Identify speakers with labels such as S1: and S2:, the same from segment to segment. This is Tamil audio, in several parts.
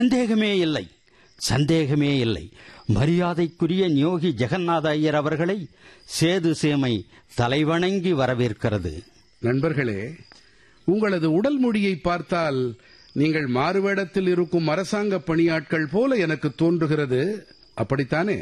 S1: சந்தேகமே இல்லை சந்தேகமே இல்லை மரியாதைக்குரிய நியோகி ஜெகநாத ஐயர் அவர்களை சேது சேமை தலைவணங்கி வரவேற்கிறது
S2: நண்பர்களே உங்களது உடல் மொழியை பார்த்தால் நீங்கள் மாறுவேடத்தில் இருக்கும் அரசாங்க பணியாட்கள் போல எனக்கு தோன்றுகிறது அப்படித்தானே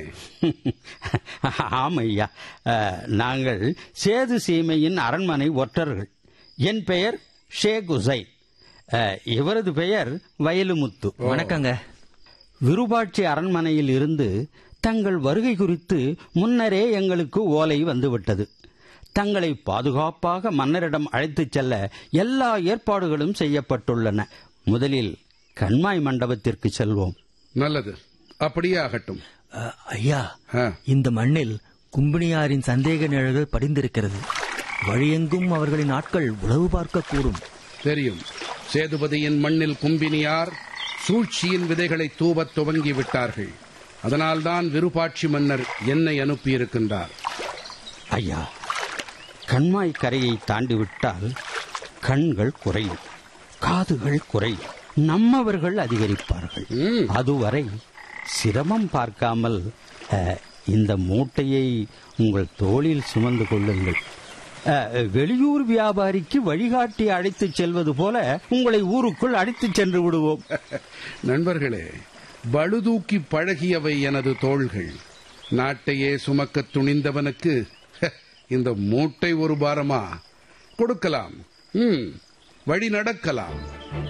S1: ஆம் ஐயா அஹ், நாங்கள் சேது சீமையின் அரண்மனை ஒற்றர்கள் என் பெயர் ஷேக் உசைன் அஹ், இவரது பெயர் வயலுமுத்து
S3: வணக்கங்க
S1: விருபாட்சி அரண்மனையில் இருந்து தங்கள் வருகை குறித்து முன்னரே எங்களுக்கு ஓலை வந்துவிட்டது தங்களை பாதுகாப்பாக மன்னரிடம் அழைத்துச் செல்ல எல்லா ஏற்பாடுகளும் செய்யப்பட்டுள்ளன முதலில் கண்மாய் மண்டபத்திற்கு செல்வோம்
S2: நல்லது அப்படியே ஆகட்டும்
S3: அ, ஐயா
S2: ஆ,
S3: இந்த மண்ணில் கும்பினியாரின் சந்தேக நிழல்கள் படிந்திருக்கிறது வழியெங்கும் அவர்களின் ஆட்கள் உளவு பார்க்க கூடும்
S2: தெரியும் சேதுபதியின் மண்ணில் கும்பினியார் சூழ்ச்சியின் விதைகளை தூவத் துவங்கி விட்டார்கள் அதனால்தான் விருப்பாட்சி மன்னர் என்னை அனுப்பியிருக்கின்றார்
S1: ஐயா கண்மாய் கரையை தாண்டிவிட்டால் கண்கள் குறையும் காதுகள் குறையும் நம்மவர்கள் அதிகரிப்பார்கள்
S2: ம்.
S1: அதுவரை சிரமம் பார்க்காமல் அஹ், இந்த மூட்டையை உங்கள் தோளில் சுமந்து கொள்ளுங்கள் அஹ், வெளியூர் வியாபாரிக்கு வழிகாட்டி அழைத்துச் செல்வது போல உங்களை ஊருக்குள் அழைத்துச் சென்று விடுவோம்
S2: நண்பர்களே பழுதூக்கி பழகியவை எனது தோள்கள் நாட்டையே சுமக்கத் துணிந்தவனுக்கு ஹ, இந்த மூட்டை ஒரு பாரமா கொடுக்கலாம் ம், வழி நடக்கலாம்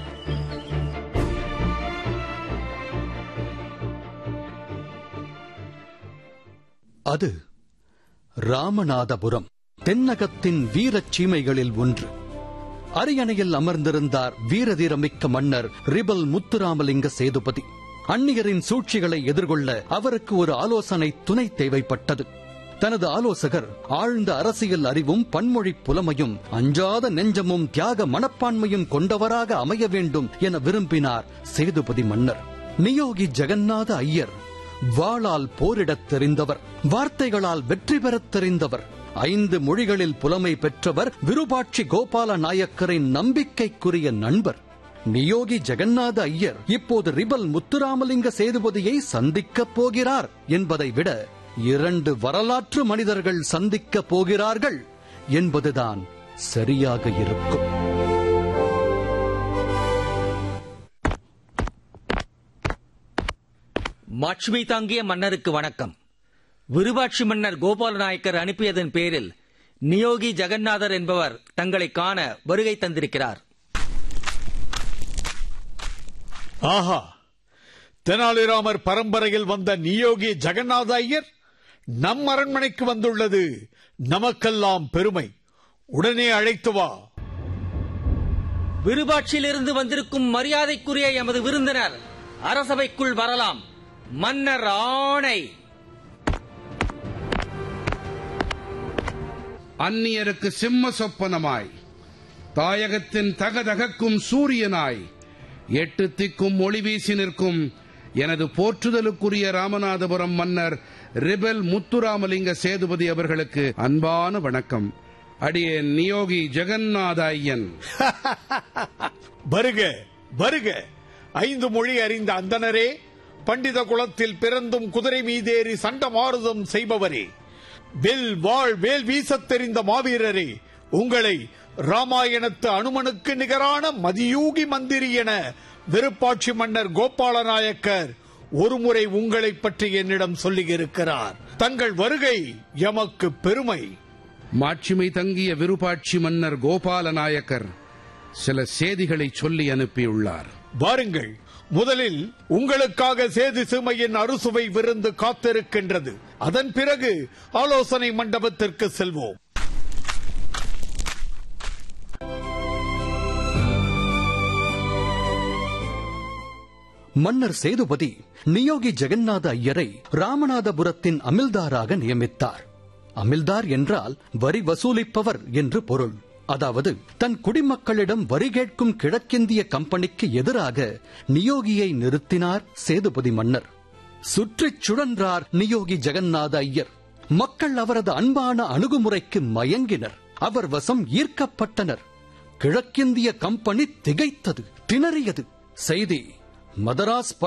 S4: அது ராமநாதபுரம் தென்னகத்தின் வீரச் சீமைகளில் ஒன்று அரியணையில் அமர்ந்திருந்தார் வீரதீரமிக்க மன்னர் ரிபல் முத்துராமலிங்க சேதுபதி அந்நியரின் சூழ்ச்சிகளை எதிர்கொள்ள அவருக்கு ஒரு ஆலோசனை துணை தேவைப்பட்டது தனது ஆலோசகர் ஆழ்ந்த அரசியல் அறிவும் பன்மொழி புலமையும் அஞ்சாத நெஞ்சமும் தியாக மனப்பான்மையும் கொண்டவராக அமைய வேண்டும் என விரும்பினார் சேதுபதி மன்னர் நியோகி ஜெகநாத ஐயர் வாளால் போரிடத் தெரிந்தவர் வார்த்தைகளால் வெற்றி பெறத் தெரிந்தவர் ஐந்து மொழிகளில் புலமை பெற்றவர் விருபாட்சி கோபால நாயக்கரின் நம்பிக்கைக்குரிய நண்பர் நியோகி ஜெகநாத ஐயர் இப்போது ரிபல் முத்துராமலிங்க சேதுபதியை சந்திக்கப் போகிறார் என்பதை விட இரண்டு வரலாற்று மனிதர்கள் சந்திக்கப் போகிறார்கள் என்பதுதான் சரியாக இருக்கும்
S5: மாட்சிமை தாங்கிய மன்னருக்கு வணக்கம் விருபாட்சி மன்னர் கோபால நாயக்கர் அனுப்பியதன் பேரில் நியோகி ஜெகநாதர் என்பவர் தங்களை காண வருகை தந்திருக்கிறார்
S6: ஆஹா தெனாலிராமர் பரம்பரையில் வந்த நியோகி ஜெகநாத ஐயர் நம் அரண்மனைக்கு வந்துள்ளது நமக்கெல்லாம் பெருமை உடனே அழைத்து வா
S5: விருபாட்சியிலிருந்து வந்திருக்கும் மரியாதைக்குரிய எமது விருந்தினர் அரசவைக்குள் வரலாம் மன்னர் ஆணை
S2: அந்நியருக்கு சிம்ம சொப்பனமாய் தாயகத்தின் தகதகக்கும் சூரியனாய் எட்டு திக்கும் ஒளி வீசி நிற்கும் எனது போற்றுதலுக்குரிய ராமநாதபுரம் மன்னர் ரிபல் முத்துராமலிங்க சேதுபதி அவர்களுக்கு அன்பான வணக்கம் அடியேன் நியோகி ஜெகநாத ஐயன்
S6: வருக வருக ஐந்து மொழி அறிந்த அந்தனரே பண்டித குலத்தில் பிறந்தும் குதிரை மீதேறி சண்டமாறுதம் செய்பவரே வில் வாழ் வேல் வீசத் தெரிந்த மாவீரரே உங்களை ராமாயணத்து அனுமனுக்கு நிகரான மதியூகி மந்திரி என விருப்பாட்சி மன்னர் கோபால நாயக்கர் ஒருமுறை உங்களை பற்றி என்னிடம் சொல்லியிருக்கிறார் தங்கள் வருகை எமக்கு பெருமை
S2: மாட்சிமை தங்கிய விருப்பாட்சி மன்னர் கோபால நாயக்கர் சில செய்திகளை சொல்லி அனுப்பியுள்ளார்
S6: வாருங்கள் முதலில் உங்களுக்காக சேது சிமையின் அறுசுவை விருந்து காத்திருக்கின்றது அதன் பிறகு ஆலோசனை மண்டபத்திற்கு செல்வோம்
S4: மன்னர் சேதுபதி நியோகி ஜெகநாத ஐயரை ராமநாதபுரத்தின் அமில்தாராக நியமித்தார் அமில்தார் என்றால் வரி வசூலிப்பவர் என்று பொருள் அதாவது தன் குடிமக்களிடம் வரி கேட்கும் கிழக்கிந்திய கம்பெனிக்கு எதிராக நியோகியை நிறுத்தினார் சேதுபதி மன்னர் சுற்றிச் சுழன்றார் நியோகி ஜெகநாத ஐயர் மக்கள் அவரது அன்பான அணுகுமுறைக்கு மயங்கினர் அவர் வசம் ஈர்க்கப்பட்டனர் கிழக்கிந்திய கம்பெனி திகைத்தது திணறியது செய்தி மதராஸ்